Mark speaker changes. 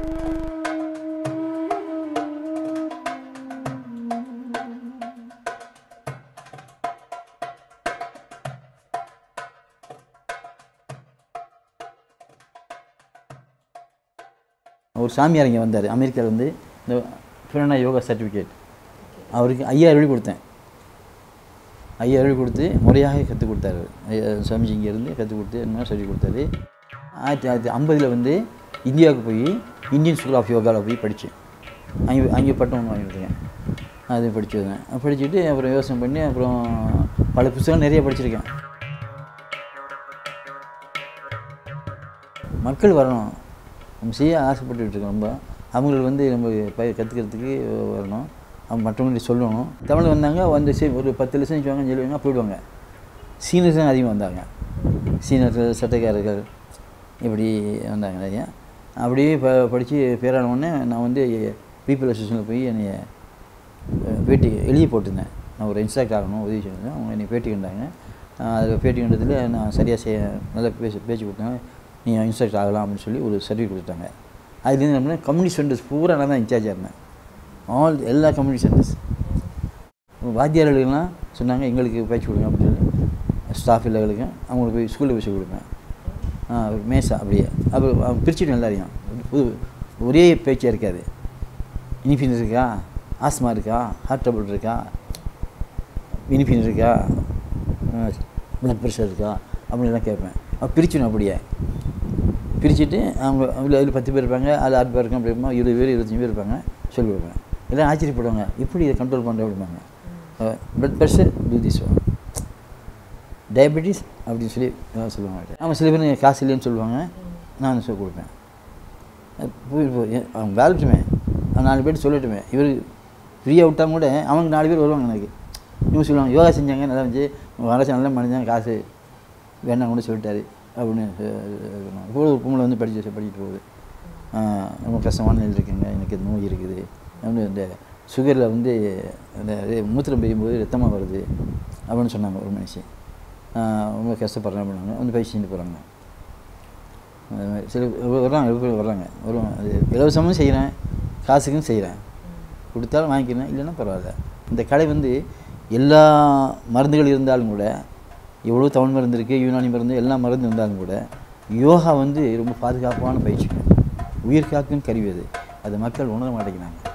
Speaker 1: ஒரு சாமியார் இங்கே வந்தார் அமெரிக்காவில் வந்து இந்த பிரணா யோகா சர்டிஃபிகேட் அவருக்கு ஐயாயிரம் ரூபாய் கொடுத்தேன் ஐயாயிரம் ரூபாய் கொடுத்து முறையாக கற்றுக் கொடுத்தாரு ஐயா சாமிஜி இங்கேருந்து கற்றுக் கொடுத்து என்ன சொல்லி கொடுத்தாரு ஆயிரத்தி தொள்ளாயிரத்தி ஐம்பதில் வந்து இந்தியாவுக்கு போய் இந்தியன் ஸ்கூல் ஆஃப் யோகாவில் போய் படித்தேன் அங்கே அங்கே பட்டம் ஒன்று வாங்கியிருக்கேன் அது படிச்சு வந்தேன் படிச்சுட்டு அப்புறம் யோசனை பண்ணி அப்புறம் பல புத்தகம் நிறைய படிச்சிருக்கேன் மக்கள் வரணும் நம்ம செய்ய ஆசைப்பட்டுட்டு இருக்கோம் ரொம்ப அவங்களுக்கு வந்து நம்ம ப கற்றுக்கிறதுக்கு வரணும் அவங்க மற்றவங்களுக்கு சொல்லணும் தமிழ் வந்தாங்க வந்து சரி ஒரு பத்து லட்சம் சொல்லுவாங்க சொல்லுவாங்க போயிடுவாங்க சீனியர்ஸ் தான் அதிகம் வந்தாங்க சீனியர்கள் சட்டைக்காரர்கள் இப்படி வந்தாங்க நிறையா அப்படியே ப படித்து பேரான உடனே நான் வந்து பீப்புள் அசோசியேஷனில் போய் என்னைய பேட்டி எழுதி போட்டிருந்தேன் நான் ஒரு இன்ஸ்ட்ரக்டர் ஆகணும் உதவி செஞ்சேன் அவங்க என்னை பேட்டி கண்டாங்க அதில் பேட்டி கண்டதில் நான் சரியாக செய்ய நல்லா பேச பேச்சு கொடுத்தாங்க நீ இன்ஸ்ட்ரக்டர் ஆகலாம் அப்படின்னு சொல்லி ஒரு சர்டிஃபிகேட் கொடுத்தாங்க அதுலேருந்து நம்ம கம்யூனிட்டி சென்டர்ஸ் பூரா நான் தான் இன்சார்ஜாக இருந்தேன் ஆல் எல்லா கம்யூனிட்டி சென்டர்ஸ் வாத்தியார்களுக்கெல்லாம் சொன்னாங்க எங்களுக்கு பேச்சு கொடுங்க அப்படின்னு சொல்லி ஸ்டாஃப் இல்லைகளுக்கு அவங்களுக்கு போய் ஸ்கூலில் போய் சொல்லி கொடுப்பேன் ஆ, ஒரு மேசா அப்படியே அப்போ பிரிச்சுட்டு எல்லாரையும் புது ஒரே பேச்சாக இருக்காது இனிஃபின் இருக்கா ஆஸ்மா இருக்கா ஹார்ட் ட்ரபிள் இருக்கா இனிஃபின் இருக்கா பிளட் ப்ரெஷர் இருக்கா அப்படின்லாம் கேட்பேன் அப்போ பிரிச்சுணும் அப்படியே பிரிச்சுட்டு அவங்க அதில் அதில் பத்து பேர் இருப்பாங்க அதில் ஆறு பேர் இருக்காங்க அப்படி இருப்பாங்க இருபது பேர் இருபத்தஞ்சி பேர் இருப்பாங்க சொல்லி கொடுப்பேன் எல்லாம் ஆச்சரியப்படுவாங்க எப்படி இதை கண்ட்ரோல் பண்ணுற அப்படிம்பாங்க blood pressure to this diabetes அப்படின்னு சொல்லி அஹ் சொல்லுவாங்க ஆமாம் சில பேர் காசு இல்லைன்னு சொல்லுவாங்க நான் சொல்லி கொடுப்பேன் அது போய் போ- ஏ- அவன் வேலைட்டுமே அவன் நாலு பேர் சொல்லட்டுமே இவர் ஃப்ரீயாக விட்டால் கூட அவனுக்கு நாலு பேர் வருவாங்க எனக்கு இவங்க சொல்லுவாங்க யோகா செஞ்சாங்க நல்லா இருந்துச்சு வரச்சு நல்லா மனிதன் காசு வேண்டாம் கூட சொல்லிட்டாரு அப்படின்னு இப்போ ஒரு பொம்பளை வந்து படிச்சு படிச்சுட்டு போகுது ஆஹ் ரொம்ப கஷ்டமான நிலையில் இருக்குங்க எனக்கு இந்த நோய் இருக்குது வந்து இந்த சுகரில் வந்து அந்த இது மூத்திரம் பெய்யும்போது ரத்தமாக வருது அப்படின்னு சொன்னாங்க ஒரு மனுஷன் ஆஹ் ரொம்ப கஷ்டப்படுறேன் அப்படின்னாங்க வந்து பயிற்சி செஞ்சு போகிறாங்க அது மாதிரி சில வர்றாங்க நிறைய பேர் வர்றாங்க வருவாங்க அது இலவசமும் செய்கிறேன் காசுக்கும் செய்கிறேன் கொடுத்தாலும் வாங்கிக்கிறேன் இல்லைன்னா பரவாயில்ல இந்த கடை வந்து எல்லா மருந்துகள் இருந்தாலும் கூட எவ்வளோ தமிழ் மருந்து இருக்குது யூனானி மருந்து எல்லா மருந்து இருந்தாலும் கூட யோகா வந்து ரொம்ப பாதுகாப்பான பயிற்சி உயிர் காக்கும் கருவி அது அதை மக்கள் உணர மாட்டேங்கிறாங்க